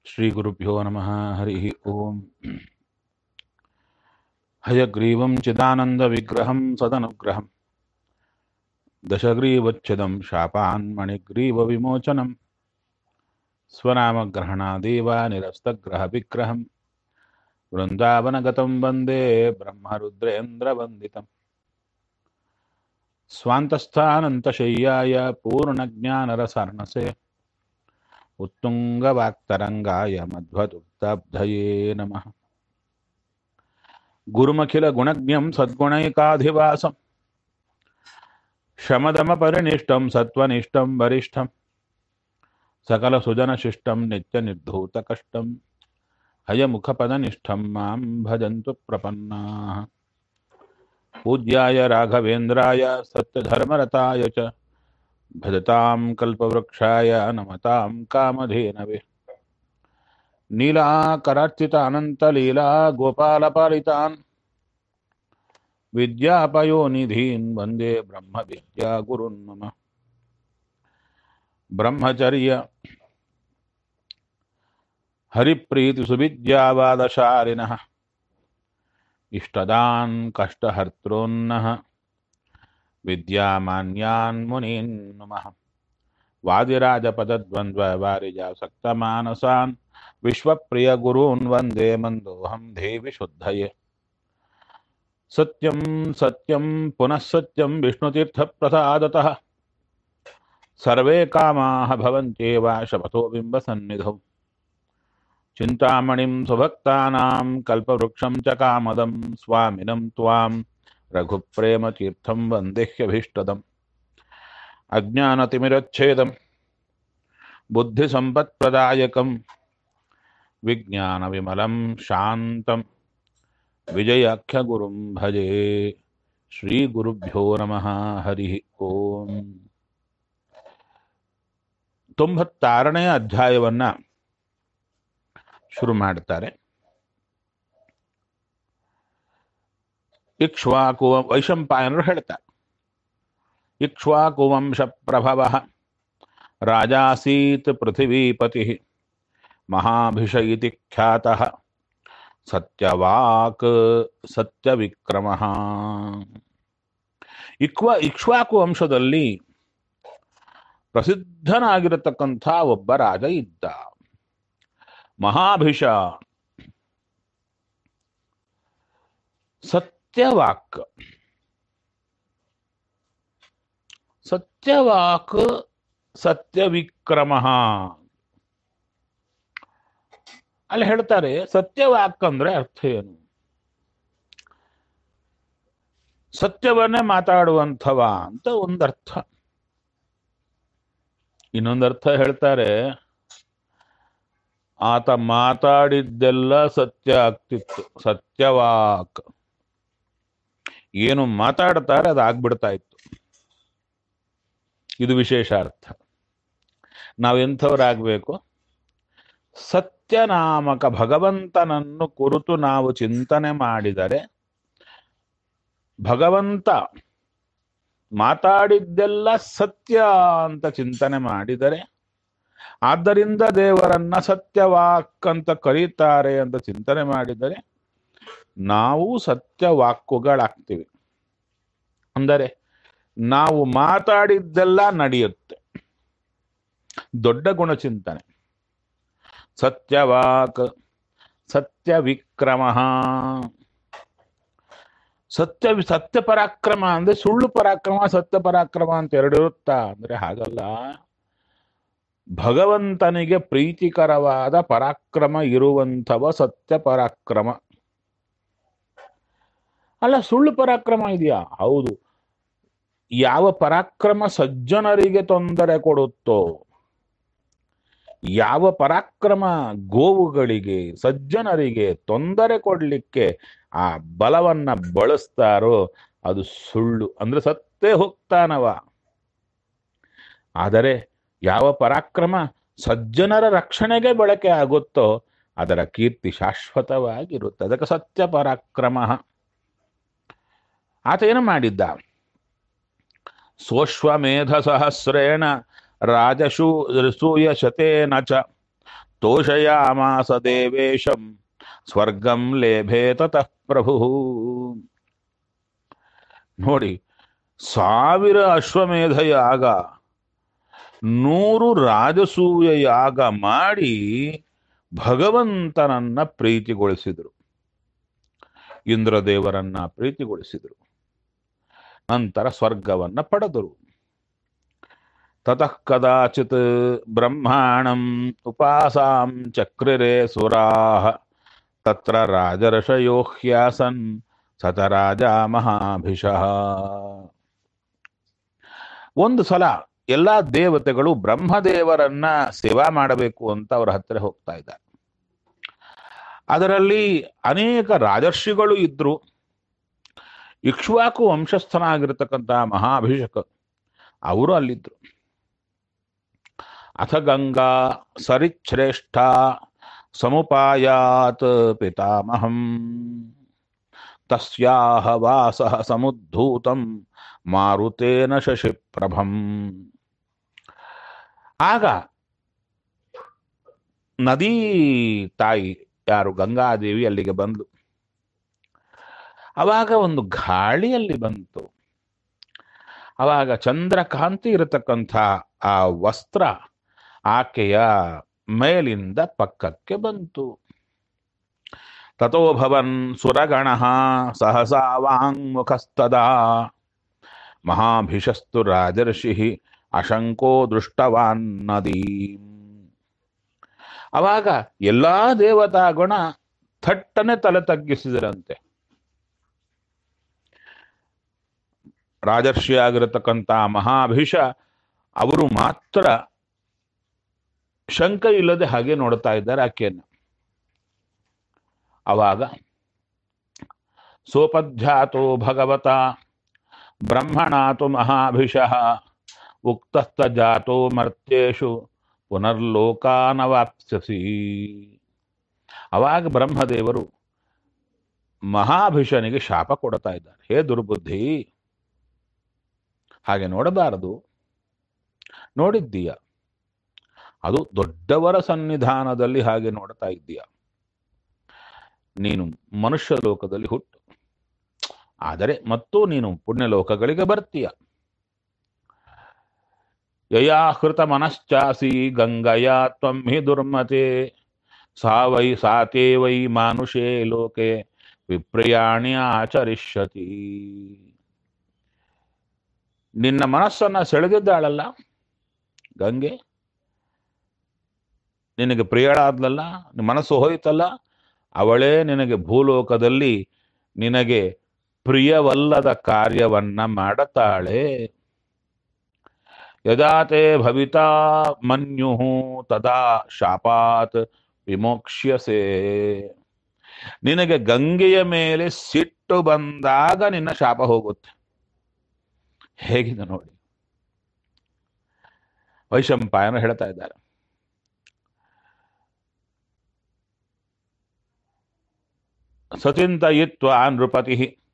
श्रीगुरुभ्यो नमः हरिः ओम् हयग्रीवं चिदानन्दविग्रहं सदनुग्रहं दशग्रीवच्छिदं शापान्मणिग्रीवविमोचनं स्वनामग्रहणादेव निरस्तग्रहविग्रहं वृन्दावनगतं वन्दे ब्रह्मरुद्रेन्द्रवन्दितम् स्वान्तस्थानन्तशय्याय पूर्णज्ञानरसर्णसे उत्तुङ्गवाक्तरङ्गाय मध्वदुग्धब्धये नमः गुरुमखिलगुणज्ञं सद्गुणैकाधिवासं शमदमपरिनिष्टं सत्त्वनिष्ठं वरिष्ठं सकलसुजनशिष्टं नित्यनिर्धूतकष्टं हयमुखपदनिष्ठं मां भजन्तु प्रपन्नाः पूज्याय राघवेन्द्राय सत्यधर्मरताय च भजतां कल्पवृक्षाय नमतां कामधेनवे नीलाकरार्चित अनन्तलीला गोपालपालितान् विद्यापयोनिधीन् वन्दे ब्रह्मविद्यागुरुन् मम ब्रह्मचर्य हरिप्रीतिसुविद्यावादशालिनः इष्टदान् कष्टहर्तॄन्नः विद्यामान्यान् मुनीन् नमः वादिराजपदद्वन्द्ववारिजासक्तमानसान् विश्वप्रियगुरून् वन्दे मन्दोऽहं देवि शुद्धये सत्यं सत्यं पुनः सत्यं विष्णुतीर्थप्रसादतः सर्वे कामाः भवन्त्येव शपथो बिम्बसन्निधौ चिन्तामणिं सुभक्तानां कल्पवृक्षं च कामदं स्वामिनं त्वां रघुप्रेमतीर्थं वन्देह्यभीष्टदम् अज्ञानतिमिरच्छेदं बुद्धिसम्पत्प्रदायकं विज्ञानविमलं शान्तं विजयाख्यगुरुं भजे ಶ್ರೀಗುರುಭ್ಯೋ ನಮಃ ಹರಿ ಓಂ ತೊಂಬತ್ತಾರನೇ ಅಧ್ಯಾಯವನ್ನ ಶುರು ಮಾಡ್ತಾರೆ ಇಕ್ಷ್ವಾಕು ವೈಶಂಪಾಯನರು ಹೇಳ್ತಾರೆ ಇಕ್ಷ್ವಾಕುವಂಶ ಪ್ರಭವ ರಾಜಾಸೀತ್ ಪೃಥಿವೀಪತಿ ಮಹಾಭಿಷ ಇತಿ ಖ್ಯಾತಃ ಸತ್ಯವಾಕ್ ಸತ್ಯವಿಕ್ರಮ ಇಕ್ವ ಇಕ್ಷ್ವಾಕು ವಂಶದಲ್ಲಿ ಪ್ರಸಿದ್ಧನಾಗಿರತಕ್ಕಂಥ ಒಬ್ಬ ರಾಜ ಇದ್ದ ಮಹಾಭಿಷ ಸತ್ಯವಾಕ್ ಸತ್ಯವಾಕ್ ಸತ್ಯವಿಕ್ರಮ ಅಲ್ಲಿ ಹೇಳ್ತಾರೆ ಸತ್ಯವಾಕ್ ಅಂದ್ರೆ ಅರ್ಥ ಏನು ಸತ್ಯವನ್ನೇ ಮಾತಾಡುವಂಥವ ಅಂತ ಒಂದರ್ಥ ಇನ್ನೊಂದರ್ಥ ಹೇಳ್ತಾರೆ ಆತ ಮಾತಾಡಿದ್ದೆಲ್ಲ ಸತ್ಯ ಆಗ್ತಿತ್ತು ಸತ್ಯವಾಕ್ ಏನು ಮಾತಾಡ್ತಾರೆ ಅದು ಆಗ್ಬಿಡ್ತಾ ಇತ್ತು ಇದು ವಿಶೇಷ ಅರ್ಥ ನಾವೆಂಥವರಾಗಬೇಕು ಸತ್ಯನಾಮಕ ಭಗವಂತನನ್ನು ಕುರಿತು ನಾವು ಚಿಂತನೆ ಮಾಡಿದರೆ ಭಗವಂತ ಮಾತಾಡಿದ್ದೆಲ್ಲ ಸತ್ಯ ಅಂತ ಚಿಂತನೆ ಮಾಡಿದರೆ ಆದ್ದರಿಂದ ದೇವರನ್ನ ಸತ್ಯವಾಕ್ ಅಂತ ಕರೀತಾರೆ ಅಂತ ಚಿಂತನೆ ಮಾಡಿದರೆ ನಾವು ಸತ್ಯವಾಕ್ಕುಗಳಾಗ್ತೀವಿ ಅಂದರೆ ನಾವು ಮಾತಾಡಿದ್ದೆಲ್ಲ ನಡೆಯುತ್ತೆ ದೊಡ್ಡ ಗುಣಚಿಂತನೆ ಸತ್ಯವಾಕ್ ಸತ್ಯವಿಕ್ರಮ ಸತ್ಯ ಸತ್ಯ ಪರಾಕ್ರಮ ಅಂದ್ರೆ ಸುಳ್ಳು ಪರಾಕ್ರಮ ಸತ್ಯ ಪರಾಕ್ರಮ ಅಂತ ಎರಡು ಇರುತ್ತಾ ಅಂದ್ರೆ ಹಾಗಲ್ಲ ಭಗವಂತನಿಗೆ ಪ್ರೀತಿಕರವಾದ ಪರಾಕ್ರಮ ಇರುವಂಥವ ಸತ್ಯ ಪರಾಕ್ರಮ ಅಲ್ಲ ಸುಳ್ಳು ಪರಾಕ್ರಮ ಇದೆಯಾ ಹೌದು ಯಾವ ಪರಾಕ್ರಮ ಸಜ್ಜನರಿಗೆ ತೊಂದರೆ ಕೊಡುತ್ತೋ ಯಾವ ಪರಾಕ್ರಮ ಗೋವುಗಳಿಗೆ ಸಜ್ಜನರಿಗೆ ತೊಂದರೆ ಕೊಡ್ಲಿಕ್ಕೆ ಆ ಬಲವನ್ನ ಬಳಸ್ತಾರೋ ಅದು ಸುಳ್ಳು ಅಂದ್ರೆ ಸತ್ತೇ ಹೋಗ್ತಾನವ ಆದರೆ ಯಾವ ಪರಾಕ್ರಮ ಸಜ್ಜನರ ರಕ್ಷಣೆಗೆ ಬಳಕೆ ಆಗುತ್ತೋ ಅದರ ಕೀರ್ತಿ ಶಾಶ್ವತವಾಗಿರುತ್ತೆ ಅದಕ್ಕೆ ಸತ್ಯ ಪರಾಕ್ರಮ ಆತ ಏನು ಮಾಡಿದ್ದ ಸೋಶ್ವಮೇಧ ಸಹಸ್ರೇಣ ರಾಜಶೂ ಸೂಯಶತೇನ ಚ ತೋಷಯಾಮಾಸ ದೇವೇಶಂ ಸ್ವರ್ಗಂ ಲೇಭೆ ತತಃ ಪ್ರಭು ನೋಡಿ ಸಾವಿರ ಅಶ್ವಮೇಧ ಯಾಗ ನೂರು ರಾಜಸೂಯ ಯಾಗ ಮಾಡಿ ಭಗವಂತನನ್ನ ಪ್ರೀತಿಗೊಳಿಸಿದರು ಇಂದ್ರದೇವರನ್ನ ಪ್ರೀತಿಗೊಳಿಸಿದರು ನಂತರ ಸ್ವರ್ಗವನ್ನ ಪಡೆದರು ತತಃ ಕದಾಚಿತ್ ಬ್ರಹ್ಮಾಣಂ ಉಪಾಸಾಂ ಚಕ್ರಿರೆ ಸುರಾಹ ತತ್ರ ರಾಜರ್ಷಯೋ ಹ್ಯಾಸನ್ ಸತರಾಜ ಮಹಾಭಿಷಃ ಒಂದು ಸಲ ಎಲ್ಲಾ ದೇವತೆಗಳು ಬ್ರಹ್ಮದೇವರನ್ನ ಸೇವಾ ಮಾಡಬೇಕು ಅಂತ ಅವರ ಹತ್ತಿರ ಹೋಗ್ತಾ ಇದ್ದಾರೆ ಅದರಲ್ಲಿ ಅನೇಕ ರಾಜರ್ಷಿಗಳು ಇದ್ರು ಇಕ್ಷ್ವಾಕು ವಂಶಸ್ಥನಾಗಿರ್ತಕ್ಕಂಥ ಮಹಾಭಿಷೇಕ ಅವರು ಅಲ್ಲಿದ್ರು ಅಥ ಗಂಗಾ ಸರಿಶ್ರೇಷ್ಠ ಸಮುಪಾಯಾತ್ ಪಿತಾಮಹಂ ತಸ್ಯಾಹ ವಾಸಃ ಸಮುದ್ಧೂತಂ ಮಾರುತೇನ ಶಶಿಪ್ರಭಂ ಆಗ ನದಿ ತಾಯಿ ಯಾರು ಗಂಗಾದೇವಿ ಅಲ್ಲಿಗೆ ಬಂದ್ಲು ಅವಾಗ ಒಂದು ಗಾಳಿಯಲ್ಲಿ ಬಂತು ಅವಾಗ ಚಂದ್ರಕಾಂತಿ ಇರತಕ್ಕಂಥ ಆ ವಸ್ತ್ರ ಆಕೆಯ ಮೇಲಿಂದ ಪಕ್ಕಕ್ಕೆ ಬಂತು ತಥೋ ಭವನ್ ಸುರಗಣ ಸಹಸಾ ವಾಂಗ್ಮುಖಸ್ತದಾ ಮಹಾಭಿಷಸ್ತು ರಾಜರ್ಷಿ ಅಶಂಕೋ ದೃಷ್ಟವಾನ್ ನದೀ ಅವಾಗ ಎಲ್ಲಾ ದೇವತಾಗಣ ಥಟ್ಟನೆ ತಲೆ ತಗ್ಗಿಸಿದರಂತೆ ರಾಜರ್ಷಿಯಾಗಿರತಕ್ಕಂಥ ಮಹಾಭಿಷ ಅವರು ಮಾತ್ರ ಶಂಕ ಇಲ್ಲದೆ ಹಾಗೆ ನೋಡ್ತಾ ಇದ್ದಾರೆ ಆಕೆಯನ್ನು ಅವಾಗ ಸೋಪಧ್ಯಾತೋ ಭಗವತ ಬ್ರಹ್ಮಣಾತು ಮಹಾಭಿಷಃ ಉಕ್ತಸ್ಥ ಜಾತೋ ಮರ್ತ್ಯೇಷು ಪುನರ್ಲೋಕಾನವಾಪ್ಸ್ಯಸಿ ಅವಾಗ ಬ್ರಹ್ಮದೇವರು ಮಹಾಭಿಷನಿಗೆ ಶಾಪ ಕೊಡ್ತಾ ಇದ್ದಾರೆ ಹೇ ದುರ್ಬುದ್ಧಿ ಹಾಗೆ ನೋಡಬಾರದು ನೋಡಿದ್ದೀಯ ಅದು ದೊಡ್ಡವರ ಸನ್ನಿಧಾನದಲ್ಲಿ ಹಾಗೆ ನೋಡ್ತಾ ಇದ್ದೀಯ ನೀನು ಮನುಷ್ಯ ಲೋಕದಲ್ಲಿ ಹುಟ್ಟು ಆದರೆ ಮತ್ತು ನೀನು ಪುಣ್ಯಲೋಕಗಳಿಗೆ ಬರ್ತೀಯ ಯಯಾಹೃತ ಮನಶ್ಚಾಸಿ ಗಂಗಯ ತ್ವಂ ಹಿ ದುರ್ಮತೆ ಸಾ ವೈ ಸಾತೇ ವೈ ಮಾನುಷೇ ಲೋಕೆ ವಿಪ್ರಯಾಣಿ ಆಚರಿಷ್ಯತಿ ನಿನ್ನ ಮನಸ್ಸನ್ನ ಸೆಳೆದಿದ್ದಾಳಲ್ಲ ಗಂಗೆ ನಿನಗೆ ಪ್ರಿಯಳಾದ್ಲಲ್ಲ ನಿನ್ನ ಮನಸ್ಸು ಹೋಯ್ತಲ್ಲ ಅವಳೇ ನಿನಗೆ ಭೂಲೋಕದಲ್ಲಿ ನಿನಗೆ ಪ್ರಿಯವಲ್ಲದ ಕಾರ್ಯವನ್ನ ಮಾಡುತ್ತಾಳೆ ಯದಾತೆ ಭವಿತಾ ಮನ್ಯು ತದಾ ಶಾಪಾತ್ ವಿಮೋಕ್ಷ್ಯಸೆ ನಿನಗೆ ಗಂಗೆಯ ಮೇಲೆ ಸಿಟ್ಟು ಬಂದಾಗ ನಿನ್ನ ಶಾಪ ಹೋಗುತ್ತೆ ಹೇಗಿದೆ ನೋಡಿ ವೈಶಂಪಾಯನ ಹೇಳ್ತಾ ಇದ್ದಾರೆ ಸಚಿಂತಯಿತ್ವ ನೃಪತಿ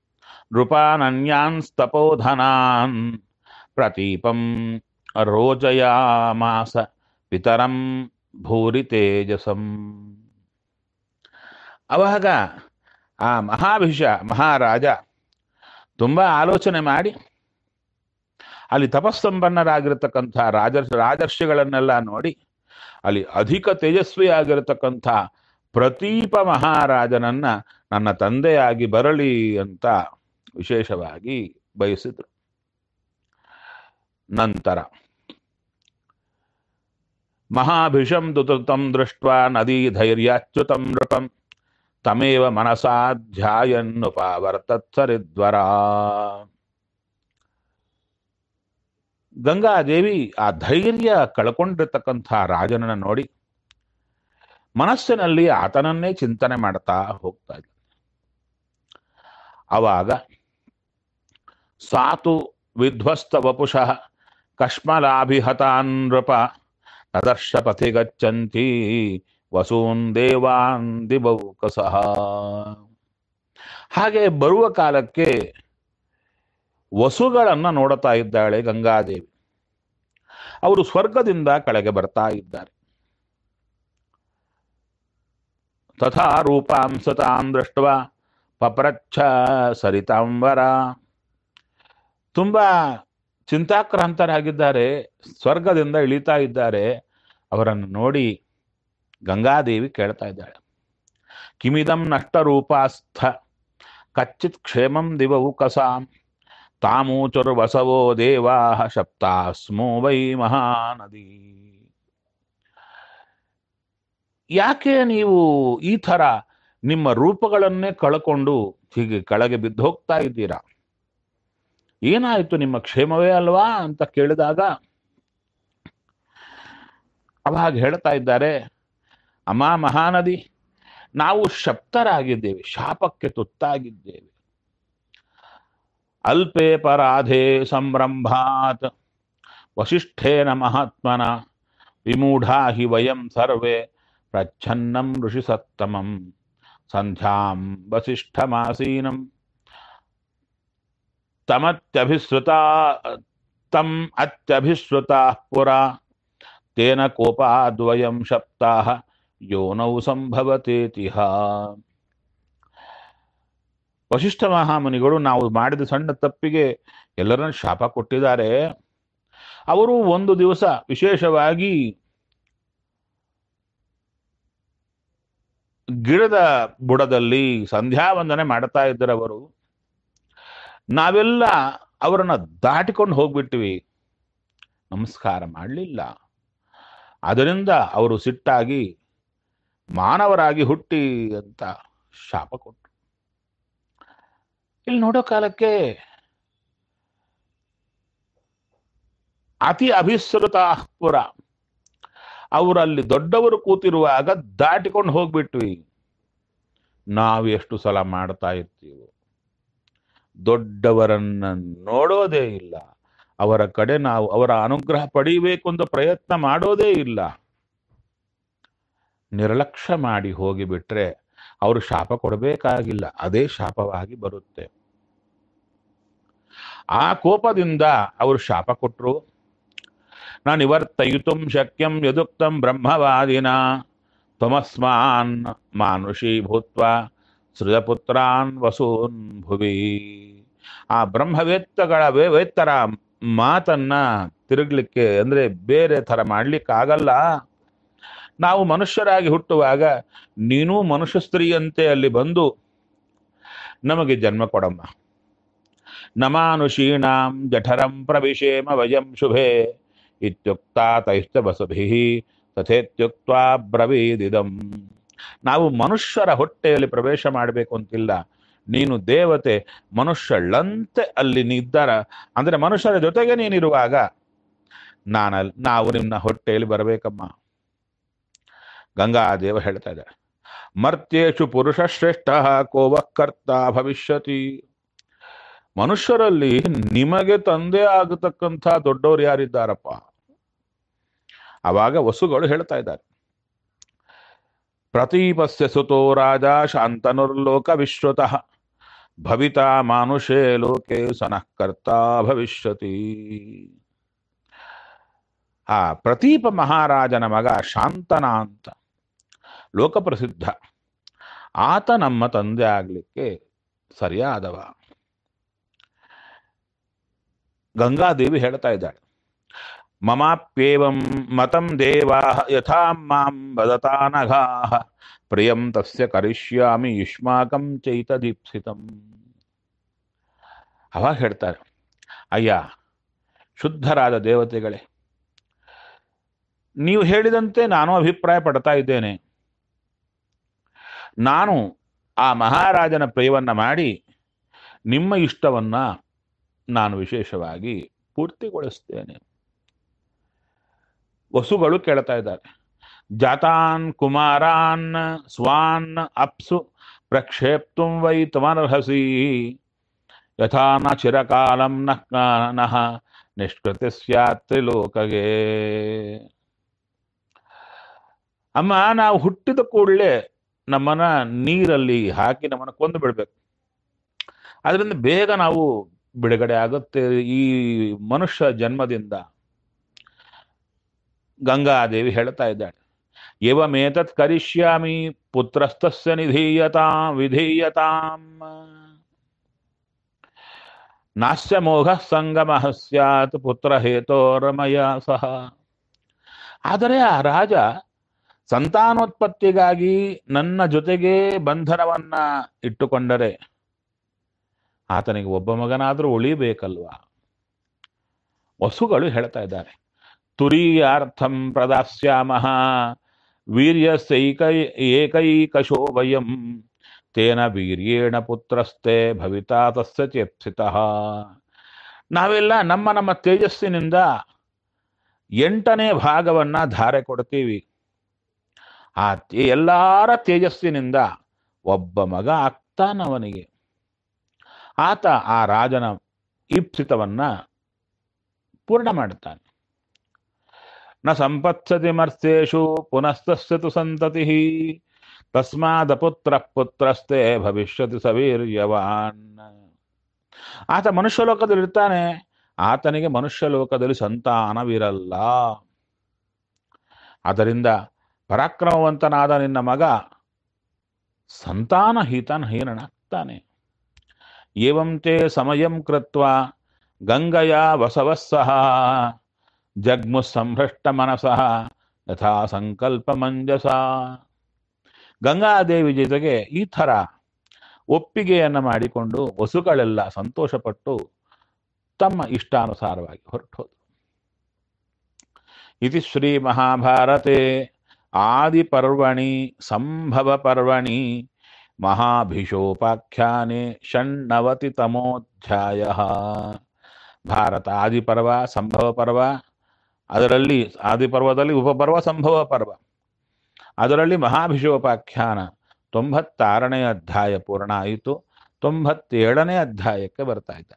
ನೃಪಾನನ್ಯಾನ್ಸ್ತಪೋಧನಾನ್ ಪ್ರತೀಪಂ ರೋಚಯಾಮಾಸ ಪಿತರಂ ಭೂರಿ ತೇಜಸಂ ಅವಾಗ ಆ ಮಹಾಭಿಷ ಮಹಾರಾಜ ತುಂಬಾ ಆಲೋಚನೆ ಮಾಡಿ ಅಲ್ಲಿ ತಪಸ್ಸಂಪನ್ನರಾಗಿರ್ತಕ್ಕಂಥ ರಾಜರ್ಷ ರಾಜರ್ಷಿಗಳನ್ನೆಲ್ಲ ನೋಡಿ ಅಲ್ಲಿ ಅಧಿಕ ತೇಜಸ್ವಿ ಆಗಿರತಕ್ಕಂಥ ಪ್ರತೀಪ ಮಹಾರಾಜನನ್ನ ನನ್ನ ತಂದೆಯಾಗಿ ಬರಲಿ ಅಂತ ವಿಶೇಷವಾಗಿ ಬಯಸಿದ್ರು ನಂತರ ಮಹಾಭಿಷಂ ದುತೃತಂ ದೃಷ್ಟ ನದಿ ಧೈರ್ಯಾಚ್ಯುತಂ ನೃಪಂ ತಮೇವ ಮನಸಾಧ್ಯಾಯನ್ನುಪಾವರ್ತತ್ಸರಿದ್ವರ ಗಂಗಾದೇವಿ ಆ ಧೈರ್ಯ ಕಳ್ಕೊಂಡಿರ್ತಕ್ಕಂಥ ರಾಜನನ್ನ ನೋಡಿ ಮನಸ್ಸಿನಲ್ಲಿ ಆತನನ್ನೇ ಚಿಂತನೆ ಮಾಡ್ತಾ ಹೋಗ್ತಾ ಇದ್ದ ಅವಾಗ ಸಾತು ವಿಧ್ವಸ್ತ ವಪುಷಃ ಕಶ್ಮಲಾಭಿಹತಾನ್ ನೃಪ ತದರ್ಶ ಪಥಿ ಗಚ್ಚಂತಿ ವಸೂನ್ ದೇವಾನ್ ದಿಬೌಕಸಃ ಹಾಗೆ ಬರುವ ಕಾಲಕ್ಕೆ ವಸುಗಳನ್ನ ನೋಡುತ್ತಾ ಇದ್ದಾಳೆ ಗಂಗಾದೇವಿ ಅವರು ಸ್ವರ್ಗದಿಂದ ಕೆಳಗೆ ಬರ್ತಾ ಇದ್ದಾರೆ ತಥಾ ರೂಪಾಂ ಸತಾಂ ದೃಷ್ಟ ಪಪ್ರಚ್ಛ ಸರಿತಾಂಬರ ತುಂಬ ಚಿಂತಾಕ್ರಾಂತರಾಗಿದ್ದಾರೆ ಸ್ವರ್ಗದಿಂದ ಇಳಿತಾ ಇದ್ದಾರೆ ಅವರನ್ನು ನೋಡಿ ಗಂಗಾದೇವಿ ಕೇಳ್ತಾ ಇದ್ದಾಳೆ ಕಿಮಿದಂ ನಷ್ಟರೂಪಾಸ್ಥ ಕಚ್ಚಿತ್ ಕ್ಷೇಮಂ ದಿವೌಕಸಾಂ ತಾಮೂಚರು ಬಸವೋ ದೇವಾ ಶಪ್ತಾಸ್ಮೋ ವೈ ಮಹಾನದಿ ಯಾಕೆ ನೀವು ಈ ಥರ ನಿಮ್ಮ ರೂಪಗಳನ್ನೇ ಕಳ್ಕೊಂಡು ಹೀಗೆ ಕೆಳಗೆ ಬಿದ್ದು ಹೋಗ್ತಾ ಇದ್ದೀರಾ ಏನಾಯಿತು ನಿಮ್ಮ ಕ್ಷೇಮವೇ ಅಲ್ವಾ ಅಂತ ಕೇಳಿದಾಗ ಅವಾಗ ಹೇಳ್ತಾ ಇದ್ದಾರೆ ಅಮ್ಮ ಮಹಾನದಿ ನಾವು ಶಪ್ತರಾಗಿದ್ದೇವೆ ಶಾಪಕ್ಕೆ ತುತ್ತಾಗಿದ್ದೇವೆ ಅಲ್ಪೇ ಪರಾಧೆ ಸಂರಂಭಾತ್ ವಸಿಷ್ಠೇನ ಮಹಾತ್ಮನ ವಿಮೂಢಾ ಹಿ ವಯಂ ಸರ್ವೇ ಪ್ರಚ್ಛನ್ನಂ ಋಷಿ ಸತ್ತಮಂ ಸಂಧ್ಯಾಂ ವಸಿಷ್ಠಮಾಸೀನಂ ತಮತ್ಯಭಿಶ್ರುತಾ ತಂ ಅತ್ಯಭಿಶ್ರುತಾ ಪುರಾ ತೇನ ಕೋಪಾದ್ವಯಂ ಶಪ್ತಾಹ ಯೋನೌ ಸಂಭವತೇತಿಹ ವಶಿಷ್ಠ ಮಹಾಮುನಿಗಳು ನಾವು ಮಾಡಿದ ಸಣ್ಣ ತಪ್ಪಿಗೆ ಎಲ್ಲರನ್ನ ಶಾಪ ಕೊಟ್ಟಿದ್ದಾರೆ ಅವರು ಒಂದು ದಿವಸ ವಿಶೇಷವಾಗಿ ಗಿಡದ ಬುಡದಲ್ಲಿ ಸಂಧ್ಯಾ ವಂದನೆ ಮಾಡ್ತಾ ಇದ್ದರವರು ನಾವೆಲ್ಲ ಅವರನ್ನ ದಾಟಿಕೊಂಡು ಹೋಗ್ಬಿಟ್ವಿ ನಮಸ್ಕಾರ ಮಾಡಲಿಲ್ಲ ಅದರಿಂದ ಅವರು ಸಿಟ್ಟಾಗಿ ಮಾನವರಾಗಿ ಹುಟ್ಟಿ ಅಂತ ಶಾಪ ಕೊಟ್ಟರು ಇಲ್ಲಿ ನೋಡೋ ಕಾಲಕ್ಕೆ ಅತಿ ಅಭಿಸೃತ ಪುರ ಅವರಲ್ಲಿ ದೊಡ್ಡವರು ಕೂತಿರುವಾಗ ದಾಟಿಕೊಂಡು ಹೋಗ್ಬಿಟ್ವಿ ನಾವು ಎಷ್ಟು ಸಲ ಮಾಡ್ತಾ ಇರ್ತೀವಿ ದೊಡ್ಡವರನ್ನ ನೋಡೋದೇ ಇಲ್ಲ ಅವರ ಕಡೆ ನಾವು ಅವರ ಅನುಗ್ರಹ ಪಡೀಬೇಕು ಅಂತ ಪ್ರಯತ್ನ ಮಾಡೋದೇ ಇಲ್ಲ ನಿರ್ಲಕ್ಷ್ಯ ಮಾಡಿ ಹೋಗಿಬಿಟ್ರೆ ಅವರು ಶಾಪ ಕೊಡಬೇಕಾಗಿಲ್ಲ ಅದೇ ಶಾಪವಾಗಿ ಬರುತ್ತೆ ಆ ಕೋಪದಿಂದ ಅವರು ಶಾಪ ಕೊಟ್ಟರು ನಾನು ನಿವರ್ತಯಿತುಂ ಶಕ್ಯಂ ಯದುಕ್ತಂ ಬ್ರಹ್ಮವಾದಿನ ತ್ವಮಸ್ಮಾನ್ ಮಾನುಷಿ ಭೂತ್ವ ಸೃಜಪುತ್ರಾನ್ ವಸೂನ್ ಭುವಿ ಆ ಬ್ರಹ್ಮವೇತ್ತಗಳ ವೇ- ವೇತ್ತರ ಮಾತನ್ನ ತಿರುಗ್ಲಿಕ್ಕೆ ಅಂದ್ರೆ ಬೇರೆ ಥರ ಮಾಡ್ಲಿಕ್ಕಾಗಲ್ಲ ನಾವು ಮನುಷ್ಯರಾಗಿ ಹುಟ್ಟುವಾಗ ನೀನೂ ಮನುಷ್ಯ ಸ್ತ್ರೀಯಂತೆ ಅಲ್ಲಿ ಬಂದು ನಮಗೆ ಜನ್ಮ ಕೊಡಮ್ಮ ನಮಾನುಷೀಣಾಂ ಜಠರಂ ಪ್ರವಿಶೇಮ ವಯಂ ಶುಭೆ ಇತ್ಯುಕ್ತ ತೈಶ್ಚ ಬಸಭಿ ತಥೇತ್ಯುಕ್ತ ಬ್ರವೀದಿದಂ ನಾವು ಮನುಷ್ಯರ ಹೊಟ್ಟೆಯಲ್ಲಿ ಪ್ರವೇಶ ಮಾಡಬೇಕು ಅಂತಿಲ್ಲ ನೀನು ದೇವತೆ ಮನುಷ್ಯಳಂತೆ ಅಲ್ಲಿ ನಿದ್ದರ ಅಂದ್ರೆ ಮನುಷ್ಯರ ಜೊತೆಗೆ ನೀನಿರುವಾಗ ನಾನಲ್ಲಿ ನಾವು ನಿನ್ನ ಹೊಟ್ಟೆಯಲ್ಲಿ ಬರಬೇಕಮ್ಮ ಗಂಗಾದೇವ ಹೇಳ್ತಾ ಇದ್ದಾರೆ ಮರ್ತ್ಯೇಶು ಪುರುಷ ಶ್ರೇಷ್ಠ ಕೋವಕರ್ತ ಭವಿಷ್ಯತಿ ಮನುಷ್ಯರಲ್ಲಿ ನಿಮಗೆ ತಂದೆ ಆಗತಕ್ಕಂಥ ದೊಡ್ಡವರು ಯಾರಿದ್ದಾರಪ್ಪ ಅವಾಗ ವಸುಗಳು ಹೇಳ್ತಾ ಇದ್ದಾರೆ ಪ್ರತೀಪಸ್ಯ ಸುತೋ ರಾಜ ಶಾಂತನುರ್ಲೋಕ ವಿಶ್ರುತಃ ಭವಿತಾ ಮಾನುಷೇ ಲೋಕೆ ಸನಃಕರ್ತ ಭವಿಷ್ಯತಿ ಆ ಪ್ರತೀಪ ಮಹಾರಾಜನ ಮಗ ಶಾಂತನ ಅಂತ ಲೋಕಪ್ರಸಿದ್ಧ ಆತ ನಮ್ಮ ತಂದೆ ಆಗ್ಲಿಕ್ಕೆ ಸರಿಯಾದವ ಗಂಗಾದೇವಿ ಹೇಳ್ತಾ ಇದ್ದಾಳೆ ಮಮಾಪ್ಯೇವಂ ಮತಂ ದೇವಾ ಯಥಾ ಮಾಂ ವದತಾ ನಘಾಃ ಪ್ರಿಯಂ ತಸ್ಯ ಕರಿಷ್ಯಾಮಿ ಯುಷ್ಮಾಕಂ ಚೈತ ದೀಪ್ಸಿತಂ ಅವಾಗ ಹೇಳ್ತಾರೆ ಅಯ್ಯ ಶುದ್ಧರಾದ ದೇವತೆಗಳೇ ನೀವು ಹೇಳಿದಂತೆ ನಾನು ಅಭಿಪ್ರಾಯ ಪಡ್ತಾ ಇದ್ದೇನೆ ನಾನು ಆ ಮಹಾರಾಜನ ಪ್ರಿಯವನ್ನ ಮಾಡಿ ನಿಮ್ಮ ಇಷ್ಟವನ್ನ ನಾನು ವಿಶೇಷವಾಗಿ ಪೂರ್ತಿಗೊಳಿಸ್ತೇನೆ ವಸುಗಳು ಕೇಳ್ತಾ ಇದ್ದಾರೆ ಜಾತಾನ್ ಕುಮಾರಾನ್ ಸ್ವಾನ್ ಅಪ್ಸು ಪ್ರಕ್ಷೇಪ್ತುಂ ವೈ ತ್ವಮರ್ಹಸಿ ಯಥಾ ನ ಚಿರಕಾಲಂ ನ ನಃ ನಿಷ್ಕೃತಿ ಸ್ಯಾತ್ ತ್ರಿಲೋಕಗೆ ಅಮ್ಮ ನಾವು ಹುಟ್ಟಿದ ಕೂಡಲೇ ನಮ್ಮನ್ನ ನೀರಲ್ಲಿ ಹಾಕಿ ನಮ್ಮನ್ನ ಕೊಂದು ಬಿಡ್ಬೇಕು ಅದರಿಂದ ಬೇಗ ನಾವು ಬಿಡುಗಡೆ ಆಗುತ್ತೆ ಈ ಮನುಷ್ಯ ಜನ್ಮದಿಂದ ಗಂಗಾದೇವಿ ಹೇಳ್ತಾ ಇದ್ದಾಳೆ ಏವಮೇತತ್ ಕರಿಷ್ಯಾಮಿ ಪುತ್ರಸ್ತಸ್ಯ ನಿಧೀಯತಾಂ ವಿಧೀಯತಾಂ ನಾಸ್ಯ ಮೋಹ ಸಂಗಮಃ ಸ್ಯಾತ್ ಪುತ್ರ ಹೇತೋರಮಯ ಸಹ ಆದರೆ ಆ ರಾಜ ಸಂತಾನೋತ್ಪತ್ತಿಗಾಗಿ ನನ್ನ ಜೊತೆಗೆ ಬಂಧನವನ್ನ ಇಟ್ಟುಕೊಂಡರೆ ಆತನಿಗೆ ಒಬ್ಬ ಮಗನಾದರೂ ಉಳಿಬೇಕಲ್ವಾ ವಸುಗಳು ಹೇಳ್ತಾ ಇದ್ದಾರೆ ತುರೀಯಾರ್ಥಂ ಪ್ರದಾಸ್ಯಾಮಃ ವೀರ್ಯಸೈಕೈ ಏಕೈಕಶೋ ವಯಂ ತೇನ ವೀರ್ಯೇಣ ಪುತ್ರಸ್ತೆ ಭವಿತಾ ತಸ್ಯ ಚೇಪ್ಸಿತಃ ನಾವೆಲ್ಲ ನಮ್ಮ ನಮ್ಮ ತೇಜಸ್ಸಿನಿಂದ ಎಂಟನೇ ಭಾಗವನ್ನ ಧಾರೆ ಕೊಡ್ತೀವಿ ಆ ತೇ- ಎಲ್ಲಾರ ತೇಜಸ್ಸಿನಿಂದ ಒಬ್ಬ ಮಗ ಆಗ್ತಾನವನಿಗೆ ಆತ ಆ ರಾಜನ ಈಪ್ಸಿತವನ್ನ ಪೂರ್ಣ ಮಾಡುತ್ತಾನೆ ನ ಸಂಪತ್ಸತಿ ಮರ್ತ್ಯೇಷು ಪುನಸ್ತಸ್ಯ ತು ಸಂತತಿ ತಸ್ಮಾದಪುತ್ರ ಪುತ್ರಸ್ತೆ ಭವಿಷ್ಯತಿ ಸವೀರ್ಯವಾನ್ ಆತ ಮನುಷ್ಯ ಲೋಕದಲ್ಲಿ ಇರ್ತಾನೆ ಆತನಿಗೆ ಮನುಷ್ಯ ಲೋಕದಲ್ಲಿ ಸಂತಾನವಿರಲ್ಲ ಆದ್ದರಿಂದ ಪರಾಕ್ರಮವಂತನಾದ ನಿನ್ನ ಮಗ ಸಂತಾನಹಿತನ ಹೀನನಾಗ್ತಾನೆ ಏವಂ ತೇ ಸಮಯಂ ಕೃತ್ವ ಗಂಗಯ ವಸವಃ ಸಹ ಜಗ್ಮು ಸಂಭ್ರಷ್ಟ ಮನಸಃ ಯಥಾ ಸಂಕಲ್ಪ ಮಂಜಸ ಗಂಗಾದೇವಿ ಜೊತೆಗೆ ಈ ಥರ ಒಪ್ಪಿಗೆಯನ್ನು ಮಾಡಿಕೊಂಡು ವಸುಗಳೆಲ್ಲ ಸಂತೋಷಪಟ್ಟು ತಮ್ಮ ಇಷ್ಟಾನುಸಾರವಾಗಿ ಹೊರಟೋದು ಇತಿ ಶ್ರೀ ಮಹಾಭಾರತೆ ಆದಿಪರ್ವಣಿ ಸಂಭವ ಪರ್ವಣಿ ಮಹಾಭಿಷೋಪಾಖ್ಯಾನೆ ಷಣ್ಣವತಿತಮೋಧ್ಯಾಯ ಭಾರತ ಆದಿಪರ್ವ ಸಂಭವ ಪರ್ವ ಅದರಲ್ಲಿ ಆದಿಪರ್ವದಲ್ಲಿ ಉಪಪರ್ವ ಸಂಭವ ಪರ್ವ ಅದರಲ್ಲಿ ಮಹಾಭಿಷೋಪಾಖ್ಯಾನ ತೊಂಬತ್ತಾರನೇ ಅಧ್ಯಾಯ ಪೂರ್ಣ ಆಯಿತು ತೊಂಬತ್ತೇಳನೇ ಅಧ್ಯಾಯಕ್ಕೆ ಬರ್ತಾ ಇದ್ದ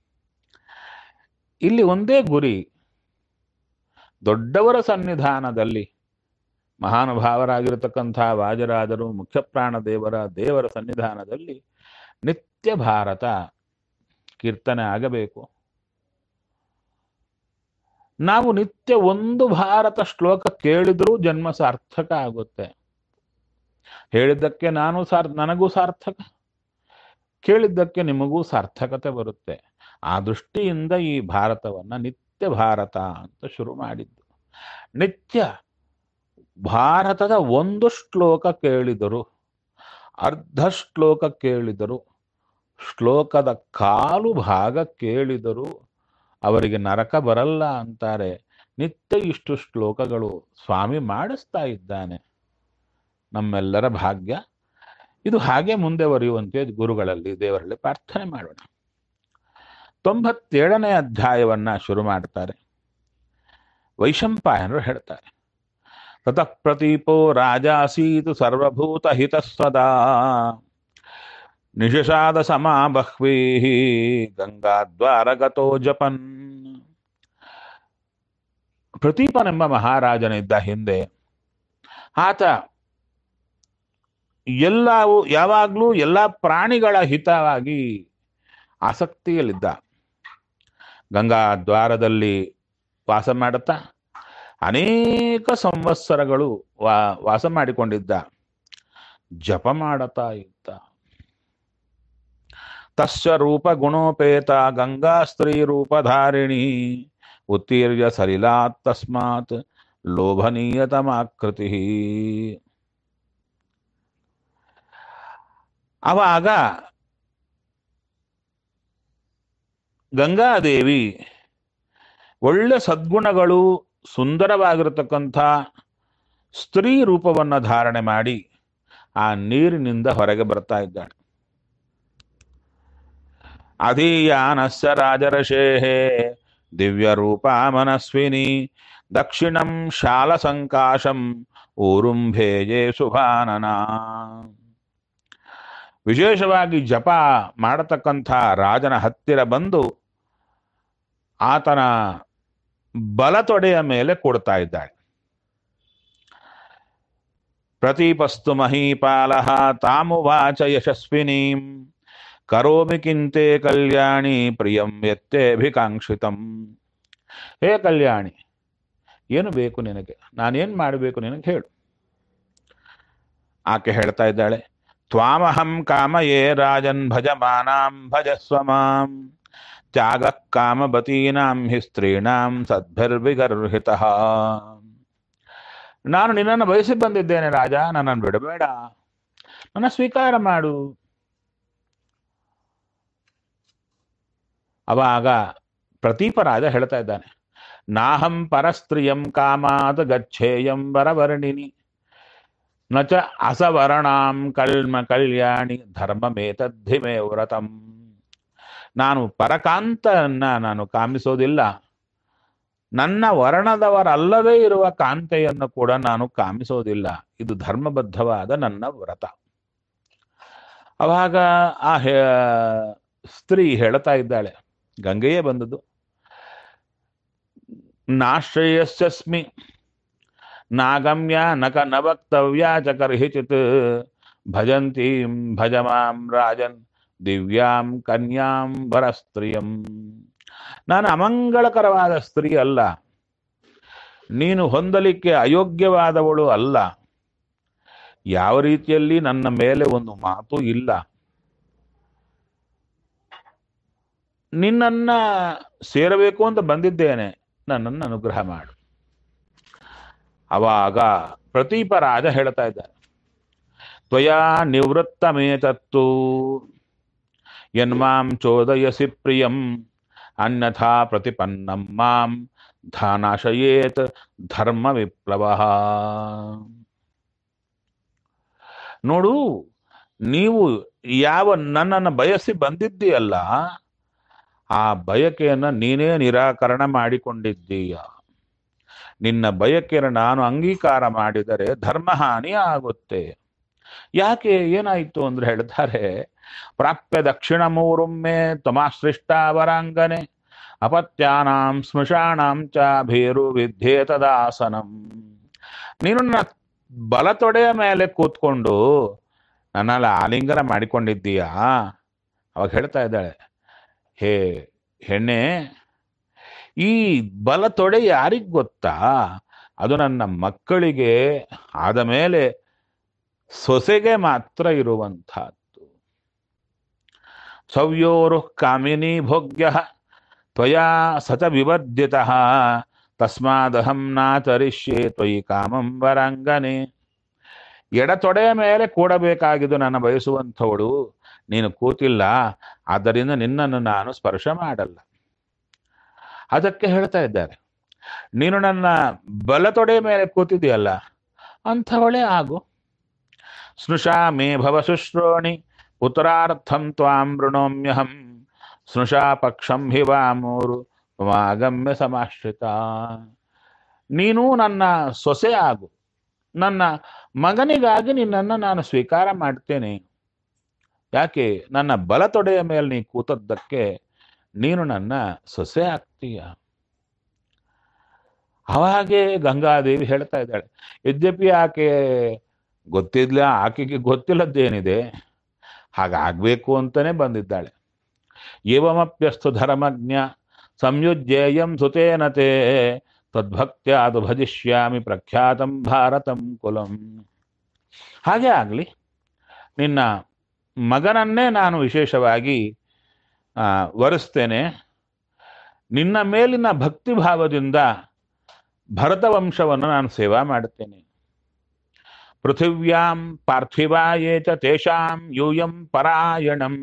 ಇಲ್ಲಿ ಒಂದೇ ಗುರಿ ದೊಡ್ಡವರ ಸನ್ನಿಧಾನದಲ್ಲಿ ಮಹಾನುಭಾವರಾಗಿರತಕ್ಕಂಥ ವಾಜರಾಜರು ಮುಖ್ಯಪ್ರಾಣ ದೇವರ ದೇವರ ಸನ್ನಿಧಾನದಲ್ಲಿ ನಿತ್ಯ ಭಾರತ ಕೀರ್ತನೆ ಆಗಬೇಕು ನಾವು ನಿತ್ಯ ಒಂದು ಭಾರತ ಶ್ಲೋಕ ಕೇಳಿದ್ರೂ ಜನ್ಮ ಸಾರ್ಥಕ ಆಗುತ್ತೆ ಹೇಳಿದ್ದಕ್ಕೆ ನಾನು ಸಾರ್ ನನಗೂ ಸಾರ್ಥಕ ಕೇಳಿದ್ದಕ್ಕೆ ನಿಮಗೂ ಸಾರ್ಥಕತೆ ಬರುತ್ತೆ ಆ ದೃಷ್ಟಿಯಿಂದ ಈ ಭಾರತವನ್ನ ನಿತ್ಯ ಭಾರತ ಅಂತ ಶುರು ಮಾಡಿದ್ದು ನಿತ್ಯ ಭಾರತದ ಒಂದು ಶ್ಲೋಕ ಕೇಳಿದರು ಅರ್ಧ ಶ್ಲೋಕ ಕೇಳಿದರು ಶ್ಲೋಕದ ಕಾಲು ಭಾಗ ಕೇಳಿದರು ಅವರಿಗೆ ನರಕ ಬರಲ್ಲ ಅಂತಾರೆ ನಿತ್ಯ ಇಷ್ಟು ಶ್ಲೋಕಗಳು ಸ್ವಾಮಿ ಮಾಡಿಸ್ತಾ ಇದ್ದಾನೆ ನಮ್ಮೆಲ್ಲರ ಭಾಗ್ಯ ಇದು ಹಾಗೆ ಮುಂದೆ ಬರೆಯುವಂತೆ ಗುರುಗಳಲ್ಲಿ ದೇವರಲ್ಲಿ ಪ್ರಾರ್ಥನೆ ಮಾಡೋಣ ತೊಂಬತ್ತೇಳನೇ ಅಧ್ಯಾಯವನ್ನ ಶುರು ಮಾಡ್ತಾರೆ ವೈಶಂಪಾಯನರು ಹೇಳ್ತಾರೆ ತತಃ ಪ್ರತೀಪೋ ರಾಜಾಸೀತು ಸರ್ವಭೂತ ಹಿತ ಸದಾ ನಿಶಾದ ಸಮಾ ಬಹ್ವೀ ಗಂಗಾದ್ವಾರಗತೋ ಜಪನ್ ಪ್ರತೀಪನೆಂಬ ಮಹಾರಾಜನಿದ್ದ ಹಿಂದೆ ಆತ ಎಲ್ಲವೂ ಯಾವಾಗಲೂ ಎಲ್ಲ ಪ್ರಾಣಿಗಳ ಹಿತವಾಗಿ ಆಸಕ್ತಿಯಲ್ಲಿದ್ದ ಗಂಗಾ ದ್ವಾರದಲ್ಲಿ ವಾಸ ಮಾಡುತ್ತಾ ಅನೇಕ ಸಂವತ್ಸರಗಳು ವಾ ವಾಸ ಮಾಡಿಕೊಂಡಿದ್ದ ಜಪ ಮಾಡುತ್ತಾ ಇದ್ದ ತಸ್ಯ ರೂಪ ಗುಣೋಪೇತ ಗಂಗಾ ಸ್ತ್ರೀ ರೂಪಧಾರಿಣಿ ಉತ್ತೀರ್ಯ ಸಲಿಲಾತ್ ತಸ್ಮಾತ್ ಲೋಭನೀಯತಮಾಕೃತಿ ಅವಾಗ ಗಂಗಾದೇವಿ ಒಳ್ಳೆ ಸದ್ಗುಣಗಳು ಸುಂದರವಾಗಿರತಕ್ಕಂಥ ಸ್ತ್ರೀ ರೂಪವನ್ನು ಧಾರಣೆ ಮಾಡಿ ಆ ನೀರಿನಿಂದ ಹೊರಗೆ ಬರ್ತಾ ಇದ್ದಾಳೆ ಅಧೀಯಾನಸ್ಯ ರಾಜರ್ಷೇಹೇ ದಿವ್ಯ ರೂಪ ಮನಸ್ವಿನಿ ದಕ್ಷಿಣಂ ಶಾಲ ಸಂಕಾಶಂ ಊರುಂಭೇಜೆ ಸುಭಾನನ ವಿಶೇಷವಾಗಿ ಜಪ ಮಾಡತಕ್ಕಂಥ ರಾಜನ ಹತ್ತಿರ ಬಂದು ಆತನ ಬಲತೊಡೆಯ ಮೇಲೆ ಕೊಡ್ತಾ ಇದ್ದಾಳೆ ಪ್ರತೀಪಸ್ತು ಮಹೀಪಾಲ ತಾಮುವಾಚ ಯಶಸ್ವಿನೀಂ ಕರೋಮಿ ಕಿಂತೆ ಕಲ್ಯಾಣಿ ಪ್ರಿಯಂ ಯತ್ತೇಭಿಕಾಂಕ್ಷಿತಂ ಹೇ ಕಲ್ಯಾಣಿ ಏನು ಬೇಕು ನಿನಗೆ ನಾನೇನು ಮಾಡಬೇಕು ನಿನಗೆ ಹೇಳು ಆಕೆ ಹೇಳ್ತಾ ಇದ್ದಾಳೆ ತ್ವಾಮಹಂ ಕಾಮಯೇ ರಾಜನ್ ಭಜಮಾನಾಂ ಭಜಸ್ವ ಮಾಂ ತ್ಯಾಗ ಕಾಮಬತೀನಾಂ ಹಿ ಸ್ತ್ರೀಣಾಂ ಸದ್ಭಿರ್ವಿಗರ್ಹಿತ ನಾನು ನಿನ್ನನ್ನು ಬಯಸಿ ಬಂದಿದ್ದೇನೆ ರಾಜ ನನ್ನನ್ನು ಬಿಡಬೇಡ ನನ್ನ ಸ್ವೀಕಾರ ಮಾಡು ಅವಾಗ ಪ್ರತೀಪ ರಾಜ ಹೇಳ್ತಾ ಇದ್ದಾನೆ ನಾಹಂ ಪರಸ್ತ್ರಿಯಂ ಕಾಮಾತ್ ಗಚ್ಚೇಯಂ ವರವರ್ಣಿನಿ ನ ಚ ಅಸವರ್ಣಾಂ ಕಲ್ಮ ಕಲ್ಯಾಣಿ ಧರ್ಮಮೇತದ್ಧಿಮೇ ವ್ರತಂ ನಾನು ಪರಕಾಂತನ್ನ ನಾನು ಕಾಮಿಸೋದಿಲ್ಲ ನನ್ನ ವರ್ಣದವರಲ್ಲದೇ ಇರುವ ಕಾಂತೆಯನ್ನು ಕೂಡ ನಾನು ಕಾಮಿಸೋದಿಲ್ಲ ಇದು ಧರ್ಮಬದ್ಧವಾದ ನನ್ನ ವ್ರತ ಅವಾಗ ಆ ಹೇ ಸ್ತ್ರೀ ಹೇಳ್ತಾ ಇದ್ದಾಳೆ ಗಂಗೆಯೇ ಬಂದದ್ದು ನಾಶ್ರಯಸ್ಯಸ್ಮಿ ನಾಗಮ್ಯ ನಕ ನ ವಕ್ತವ್ಯ ಚ ಕರ್ಹಿಚಿತ್ ಭಜಂತೀಂ ಭಜ ಮಾಂ ರಾಜನ್ ದಿವ್ಯಾಂ ಕನ್ಯಾಂ ವರಸ್ತ್ರೀಯಂ ನಾನು ಅಮಂಗಳಕರವಾದ ಸ್ತ್ರೀ ಅಲ್ಲ ನೀನು ಹೊಂದಲಿಕ್ಕೆ ಅಯೋಗ್ಯವಾದವಳು ಅಲ್ಲ ಯಾವ ರೀತಿಯಲ್ಲಿ ನನ್ನ ಮೇಲೆ ಒಂದು ಮಾತು ಇಲ್ಲ ನಿನ್ನನ್ನ ಸೇರಬೇಕು ಅಂತ ಬಂದಿದ್ದೇನೆ ನನ್ನನ್ನು ಅನುಗ್ರಹ ಮಾಡು ಅವಾಗ ಪ್ರತೀಪ ರಾಜ ಹೇಳ್ತಾ ಇದ್ದಾರೆ ತ್ವಯಾ ನಿವೃತ್ತಮೇತತ್ತು ಯನ್ಮಾಂ ಚೋದಯಸಿ ಪ್ರಿಯಂ ಅನ್ಯಥಾ ಪ್ರತಿಪನ್ನಂ ಮಾಂ ಧಾನಾಶಯೇತ್ ಧರ್ಮ ವಿಪ್ಲವ ನೋಡು ನೀವು ಯಾವ ನನ್ನನ್ನು ಬಯಸಿ ಬಂದಿದ್ದೀಯಲ್ಲ ಆ ಬಯಕೆಯನ್ನು ನೀನೇ ನಿರಾಕರಣ ಮಾಡಿಕೊಂಡಿದ್ದೀಯ ನಿನ್ನ ಬಯಕೆಯನ್ನು ನಾನು ಅಂಗೀಕಾರ ಮಾಡಿದರೆ ಧರ್ಮಹಾನಿ ಆಗುತ್ತೆ ಯಾಕೆ ಏನಾಯಿತು ಅಂದ್ರೆ ಹೇಳ್ತಾರೆ ಪ್ರಾಪ್ಯ ದಕ್ಷಿಣ ಮೂರುಮ್ಮೆ ತ್ವಮಾಶ್ರಿಷ್ಟಾವರಾಂಗನೆ ಅಪತ್ಯಾನಾಂ ಸ್ಮಶಾನಾಂ ಚ ಭೇರು ವಿದ್ಯೇತದಾಸನಂ ನೀನು ನನ್ನ ಬಲತೊಡೆಯ ಮೇಲೆ ಕೂತ್ಕೊಂಡು ನನ್ನಲ್ಲಿ ಆಲಿಂಗನ ಮಾಡಿಕೊಂಡಿದ್ದೀಯಾ ಅವಾಗ ಹೇಳ್ತಾ ಇದ್ದಾಳೆ ಹೇ ಹೆಣ್ಣೆ ಈ ಬಲ ತೊಡೆ ಯಾರಿಗ್ ಗೊತ್ತಾ ಅದು ನನ್ನ ಮಕ್ಕಳಿಗೆ ಆದ ಮೇಲೆ ಸೊಸೆಗೆ ಮಾತ್ರ ಇರುವಂತಹದ್ದು ಸವ್ಯೋರು ಕಾಮಿನಿ ಭೋಗ್ಯ ತ್ವಯಾ ಸತ ವಿವರ್ಜಿತ ತಸ್ಮಾದಹಂ ನಾಚರಿಷ್ಯೆ ತ್ವಯಿ ಕಾಮಂ ವರಂಗನೆ ಎಡತೊಡೆಯ ಮೇಲೆ ಕೂಡಬೇಕಾಗಿದ್ದು ನನ್ನ ಬಯಸುವಂಥವಳು ನೀನು ಕೂತಿಲ್ಲ ಆದ್ದರಿಂದ ನಿನ್ನನ್ನು ನಾನು ಸ್ಪರ್ಶ ಮಾಡಲ್ಲ ಅದಕ್ಕೆ ಹೇಳ್ತಾ ಇದ್ದಾರೆ ನೀನು ನನ್ನ ಬಲತೊಡೆ ಮೇಲೆ ಕೂತಿದೆಯಲ್ಲ ಅಂಥವಳೇ ಆಗು ಸ್ನುಷಾ ಮೇ ಭವ ಶುಶ್ರೋಣಿ ಉತ್ತರಾರ್ಥಂ ತ್ವಾಂ ವೃಣೋಮ್ಯಹಂ ಸ್ನುಷಾ ಪಕ್ಷಂ ಹಿ ವಾಮೂರು ಮಾಗಮ್ಯ ಸಮಾಶ್ರಿತ ನೀನು ನನ್ನ ಸೊಸೆ ಆಗು ನನ್ನ ಮಗನಿಗಾಗಿ ನಿನ್ನನ್ನು ನಾನು ಸ್ವೀಕಾರ ಮಾಡ್ತೇನೆ ಯಾಕೆ ನನ್ನ ಬಲತೊಡೆಯ ಮೇಲೆ ನೀ ಕೂತದ್ದಕ್ಕೆ ನೀನು ನನ್ನ ಸೊಸೆ ಆಗ್ತೀಯ ಅವಾಗೆ ಗಂಗಾದೇವಿ ಹೇಳ್ತಾ ಇದ್ದಾಳೆ ಯದ್ಯಪಿ ಆಕೆ ಗೊತ್ತಿಲ್ಲ ಆಕೆಗೆ ಗೊತ್ತಿಲ್ಲದ್ದೇನಿದೆ ಹಾಗಾಗಬೇಕು ಅಂತಲೇ ಬಂದಿದ್ದಾಳೆ ಏವಮಪ್ಯಸ್ತು ಧರ್ಮಜ್ಞ ಸಂಯುಜ್ಯೇಯಂ ಸುತೇನತೆ ತದ್ಭಕ್ತ್ಯ ಅದು ಭಜಿಷ್ಯಾಮಿ ಪ್ರಖ್ಯಾತಂ ಭಾರತಂ ಕುಲಂ ಹಾಗೆ ಆಗಲಿ ನಿನ್ನ ಮಗನನ್ನೇ ನಾನು ವಿಶೇಷವಾಗಿ ಆ, ವರಿಸ್ತೇನೆ ನಿನ್ನ ಮೇಲಿನ ಭಕ್ತಿ ಭಾವದಿಂದ ಭರತ ವಂಶವನ್ನು ನಾನು ಸೇವಾ ಮಾಡುತ್ತೇನೆ ಪೃಥಿವ್ಯಾಂ ಪಾರ್ಥಿವಾಯೇ ಚ ತೇಷಾಂ ಯೂಯಂ ಪರಾಯಣಂ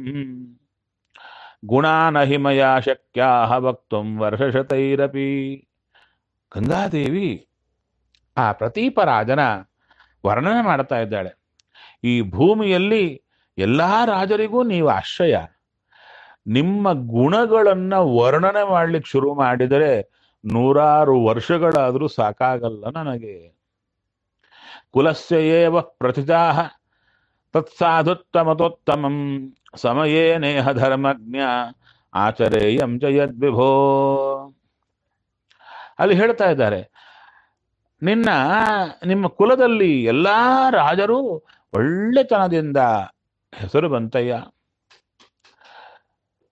ಗುಣಾನಹಿ ಮಯಾ ಶಕ್ಯಾಹ ವಕ್ತುಂ ವರ್ಷಶತೈರಪಿ ಗಂಗಾದೇವಿ ಆ ಪ್ರತೀಪರಾಜನ ವರ್ಣನೆ ಮಾಡ್ತಾ ಇದ್ದಾಳೆ ಈ ಭೂಮಿಯಲ್ಲಿ ಎಲ್ಲಾ ರಾಜರಿಗೂ ನೀವು ಆಶ್ರಯ ನಿಮ್ಮ ಗುಣಗಳನ್ನ ವರ್ಣನೆ ಮಾಡ್ಲಿಕ್ಕೆ ಶುರು ಮಾಡಿದರೆ ನೂರಾರು ವರ್ಷಗಳಾದರೂ ಸಾಕಾಗಲ್ಲ ನನಗೆ ಕುಲಸ್ಯ ಏವ ಪ್ರತಿಜಾಹ ತತ್ಸಾಧುತ್ತಮತೋತ್ತಮಂ ಸಮಯೇ ನೇಹ ಧರ್ಮಜ್ಞ ಆಚರೇಯಂ ಚ ಯದ್ವಿಭೋ ಅಲ್ಲಿ ಹೇಳ್ತಾ ಇದ್ದಾರೆ ನಿನ್ನ ನಿಮ್ಮ ಕುಲದಲ್ಲಿ ಎಲ್ಲಾ ರಾಜರು ಒಳ್ಳೆತನದಿಂದ ಹೆಸರು ಬಂತಯ್ಯ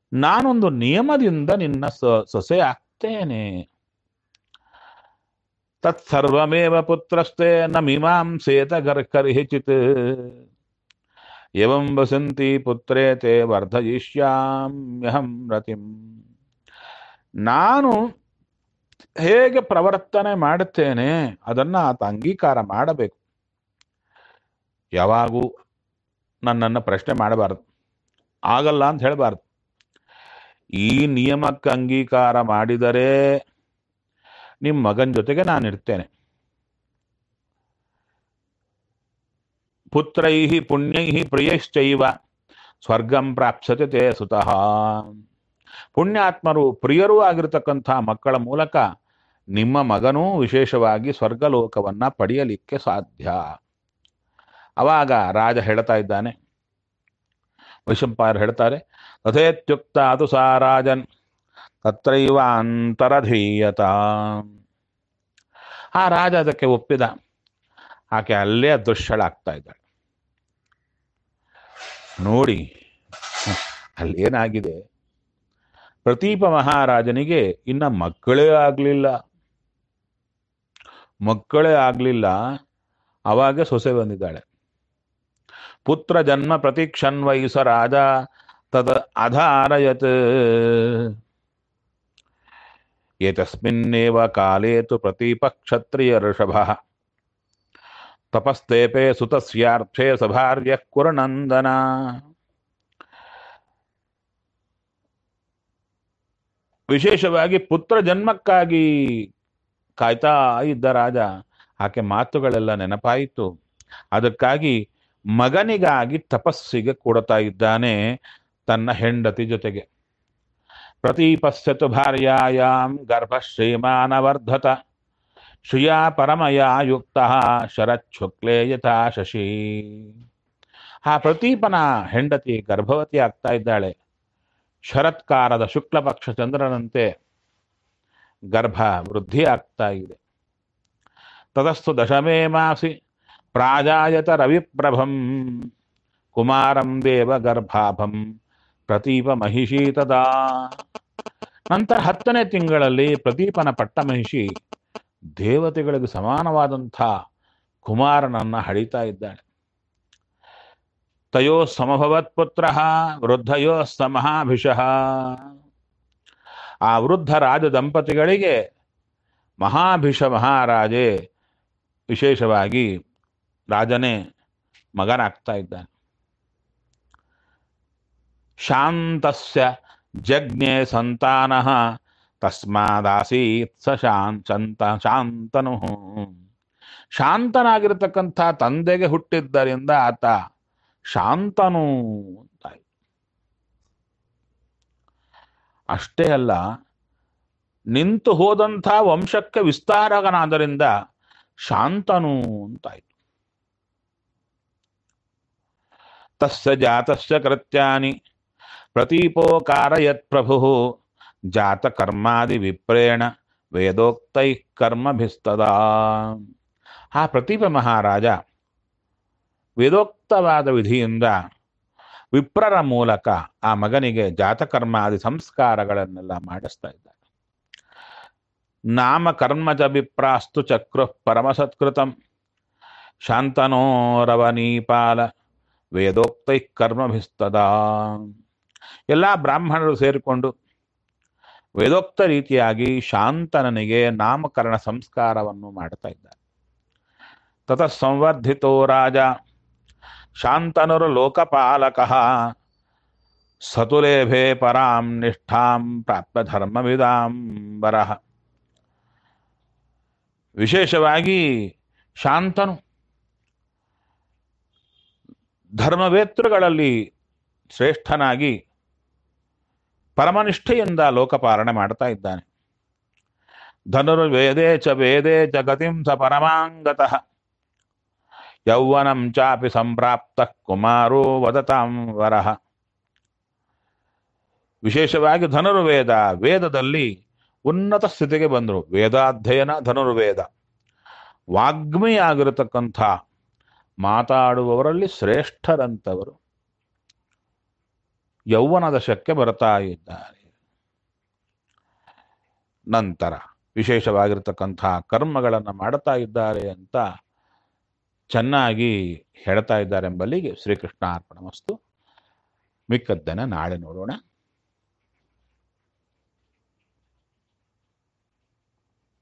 ನಾನೊಂದು ನಿಯಮದಿಂದ ನಿನ್ನ ಸೊ ಸೊಸೆ ಆಗ್ತೇನೆ ತತ್ಸರ್ವಮೇವ ಪುತ್ರಸ್ತೆ ನ ಮೀಮಾಂಸೇತ ಗರ್ಕರ್ಹಿಚಿತ್ ಎವಂ ವಸಂತಿ ಪುತ್ರೇ ತೇ ವರ್ಧಯಿಷ್ಯಾಮ್ಯಹಂ ರತಿಂ ನಾನು ಹೇಗೆ ಪ್ರವರ್ತನೆ ಮಾಡುತ್ತೇನೆ ಅದನ್ನ ಆತ ಅಂಗೀಕಾರ ಮಾಡಬೇಕು ಯಾವಾಗೂ ನನ್ನನ್ನು ಪ್ರಶ್ನೆ ಮಾಡಬಾರದು ಆಗಲ್ಲ ಅಂತ ಹೇಳಬಾರ್ದು ಈ ನಿಯಮಕ್ಕೆ ಅಂಗೀಕಾರ ಮಾಡಿದರೆ ನಿಮ್ಮ ಮಗನ ಜೊತೆಗೆ ನಾನು ಇರ್ತೇನೆ ಪುತ್ರೈ ಪುಣ್ಯೈ ಪ್ರಿಯಶ್ಚೈವ ಸ್ವರ್ಗಂ ಪ್ರಾಪ್ಸತೆ ತೇ ಸುತಃ ಪುಣ್ಯಾತ್ಮರು ಪ್ರಿಯರೂ ಆಗಿರತಕ್ಕಂಥ ಮಕ್ಕಳ ಮೂಲಕ ನಿಮ್ಮ ಮಗನೂ ವಿಶೇಷವಾಗಿ ಸ್ವರ್ಗಲೋಕವನ್ನ ಪಡೆಯಲಿಕ್ಕೆ ಸಾಧ್ಯ ಅವಾಗ ರಾಜ ಹೇಳ್ತಾ ಇದ್ದಾನೆ ವೈಶಂಪಾಯರು ಹೇಳ್ತಾರೆ ತಥೇತ್ಯುಕ್ತ ಅದು ಸಾ ರಾಜನ್ ತತ್ರೈವ ಅಂತರಧೀಯತ ಆ ರಾಜ ಅದಕ್ಕೆ ಒಪ್ಪಿದ ಆಕೆ ಅಲ್ಲೇ ಅದೃಶ್ಯಳಾಗ್ತಾ ಇದ್ದಾಳೆ ನೋಡಿ ಅಲ್ಲೇನಾಗಿದೆ ಪ್ರತೀಪ ಮಹಾರಾಜನಿಗೆ ಇನ್ನ ಮಕ್ಕಳೇ ಆಗ್ಲಿಲ್ಲ ಮಕ್ಕಳೇ ಆಗ್ಲಿಲ್ಲ ಅವಾಗ ಸೊಸೆ ಬಂದಿದ್ದಾಳೆ ಪುತ್ರ ಜನ್ಮ ಪ್ರತೀಕ್ಷನ್ವಯಿಸ ರಾಜ ತದ ಅಧಾರಯತ್ ಏತಸ್ಮಿನ್ನೇವ ಕಾಲೇ ತು ಪ್ರತೀಪ ಕ್ಷತ್ರಿಯ ಋಷಭ ತಪಸ್ತೇಪೆ ಸುತಸ್ಯಾರ್ಥೇ ಸಭಾರ್ಯ ಕುರನಂದನ ವಿಶೇಷವಾಗಿ ಪುತ್ರ ಜನ್ಮಕ್ಕಾಗಿ ಕಾಯ್ತಾ ಇದ್ದ ರಾಜ ಆಕೆ ಮಾತುಗಳೆಲ್ಲ ನೆನಪಾಯಿತು ಅದಕ್ಕಾಗಿ ಮಗನಿಗಾಗಿ ತಪಸ್ಸಿಗೆ ಕೊಡ್ತಾ ಇದ್ದಾನೆ ತನ್ನ ಹೆಂಡತಿ ಜೊತೆಗೆ ಪ್ರತೀಪಸ್ಯತು ಭಾರ್ಯಾಯಾಂ ಗರ್ಭಶ್ರೀಮಾನವರ್ಧತ ಶ್ರಿಯಾ ಪರಮಯ ಯುಕ್ತ ಶರಚ್ಛುಕ್ಲೇ ಯಥಾ ಶಶಿ ಆ ಪ್ರತೀಪನ ಹೆಂಡತಿ ಗರ್ಭವತಿ ಆಗ್ತಾ ಇದ್ದಾಳೆ ಶರತ್ಕಾರದ ಶುಕ್ಲ ಪಕ್ಷ ಚಂದ್ರನಂತೆ ಗರ್ಭ ವೃದ್ಧಿ ಆಗ್ತಾ ಇದೆ ತತಸ್ತು ದಶಮೇ ಮಾಸಿ ಪ್ರಾಜಾಯತ ರವಿಪ್ರಭಂ ಕುಮಾರಂ ದೇವ ಗರ್ಭಾಭಂ ಪ್ರತೀಪ ಮಹಿಷಿ ತದಾ ನಂತರ ಹತ್ತನೇ ತಿಂಗಳಲ್ಲಿ ಪ್ರದೀಪನ ಪಟ್ಟ ಮಹಿಷಿ ದೇವತೆಗಳಿಗೆ ಸಮಾನವಾದಂಥ ಕುಮಾರನನ್ನ ಹಡಿತಾ ಇದ್ದಾಳೆ ತಯೋ ಸಮಭವತ್ ಪುತ್ರ ವೃದ್ಧಯೋ ಸಮಹಾಭಿಷಃ ಆ ವೃದ್ಧ ರಾಜ ದಂಪತಿಗಳಿಗೆ ಮಹಾಭಿಷ ಮಹಾರಾಜೇ ವಿಶೇಷವಾಗಿ ರಾಜನೇ ಮಗನಾಗ್ತಾ ಇದ್ದಾನೆ ಶಾಂತಸ್ಯ ಜಜ್ಞೆ ಸಂತಾನ ತಸ್ಮಾದಾಸೀತ್ ಸ ಶಾಂತ ಶಂತ ಶಾಂತನು ಶಾಂತನಾಗಿರತಕ್ಕಂಥ ತಂದೆಗೆ ಹುಟ್ಟಿದ್ದರಿಂದ ಆತ ಶಾಂತನು ಅಂತಾಯ್ತು ಅಷ್ಟೇ ಅಲ್ಲ ನಿಂತು ಹೋದಂಥ ವಂಶಕ್ಕೆ ವಿಸ್ತಾರಕನಾದ್ದರಿಂದ ಶಾಂತನು ಅಂತಾಯ್ತು ತಸ್ಯ ಜಾತಸ್ಯ ಕೃತ್ಯಾನಿ ಪ್ರತೀಪೋ ಕಾರಯತ್ ಪ್ರಭು ಜಾತ ಕರ್ಮಾದಿ ವಿಪ್ರೇಣ ವೇದೋಕ್ತೈ ಕರ್ಮಭಿಸ್ತದಾ ಆ ಪ್ರತೀಪ ಮಹಾರಾಜ ವೇದೋಕ್ತವಾದ ವಿಧಿಯಿಂದ ವಿಪ್ರರ ಮೂಲಕ ಆ ಮಗನಿಗೆ ಜಾತಕರ್ಮಾದಿ ಸಂಸ್ಕಾರಗಳನ್ನೆಲ್ಲ ಮಾಡಿಸ್ತಾ ಇದ್ದಾರೆ ನಾಮ ಕರ್ಮಜ ವಿಪ್ರಾಸ್ತು ಚಕ್ರು ಪರಮಸತ್ಕೃತಂ ಶಾಂತನೋರವನೀಪಾಲ ವೇದೋಕ್ತೈ ಕರ್ಮಭಿಸ್ತದಾ ಎಲ್ಲ ಬ್ರಾಹ್ಮಣರು ಸೇರಿಕೊಂಡು ವೇದೋಕ್ತ ರೀತಿಯಾಗಿ ಶಾಂತನನಿಗೆ ನಾಮಕರಣ ಸಂಸ್ಕಾರವನ್ನು ಮಾಡ್ತಾ ಇದ್ದಾರೆ ತತಃ ಸಂವರ್ಧಿತೋ ರಾಜ ಶಾಂತನುರು ಲೋಕಪಾಲಕ ಸತುಲೇಭೆ ಪರಾಂ ನಿಷ್ಠಾಂ ಪ್ರಾಪ್ತ ಧರ್ಮವಿದಾಂಬರ ವಿಶೇಷವಾಗಿ ಶಾಂತನು ಧರ್ಮವೇತೃಗಳಲ್ಲಿ ಶ್ರೇಷ್ಠನಾಗಿ ಪರಮನಿಷ್ಠೆಯಿಂದ ಲೋಕಪಾಲನೆ ಮಾಡ್ತಾ ಇದ್ದಾನೆ ಧನುರ್ವೇದೇ ಚ ವೇದೇ ಚ ಗತಿಂ ಸ ಪರಮಾಂಗತಃ ಯೌವನಂ ಚಾಪಿ ಸಂಪ್ರಾಪ್ತ ಕುಮಾರೋ ವದತಾಂ ವರಹ ವಿಶೇಷವಾಗಿ ಧನುರ್ವೇದ ವೇದದಲ್ಲಿ ಉನ್ನತ ಸ್ಥಿತಿಗೆ ಬಂದರು ವೇದಾಧ್ಯಯನ ಧನುರ್ವೇದ ವಾಗ್ಮಿಯಾಗಿರತಕ್ಕಂಥ ಮಾತಾಡುವವರಲ್ಲಿ ಶ್ರೇಷ್ಠರಂತವರು ಯೌವನ ದಶಕ್ಕೆ ಬರ್ತಾ ಇದ್ದಾರೆ ನಂತರ ವಿಶೇಷವಾಗಿರ್ತಕ್ಕಂಥ ಕರ್ಮಗಳನ್ನು ಮಾಡುತ್ತಾ ಇದ್ದಾರೆ ಅಂತ ಚೆನ್ನಾಗಿ ಹೇಳ್ತಾ ಇದ್ದಾರೆ ಎಂಬಲ್ಲಿಗೆ ಶ್ರೀಕೃಷ್ಣ ಅರ್ಪಣ ವಸ್ತು ಮಿಕ್ಕದ್ದನ್ನು ನಾಳೆ ನೋಡೋಣ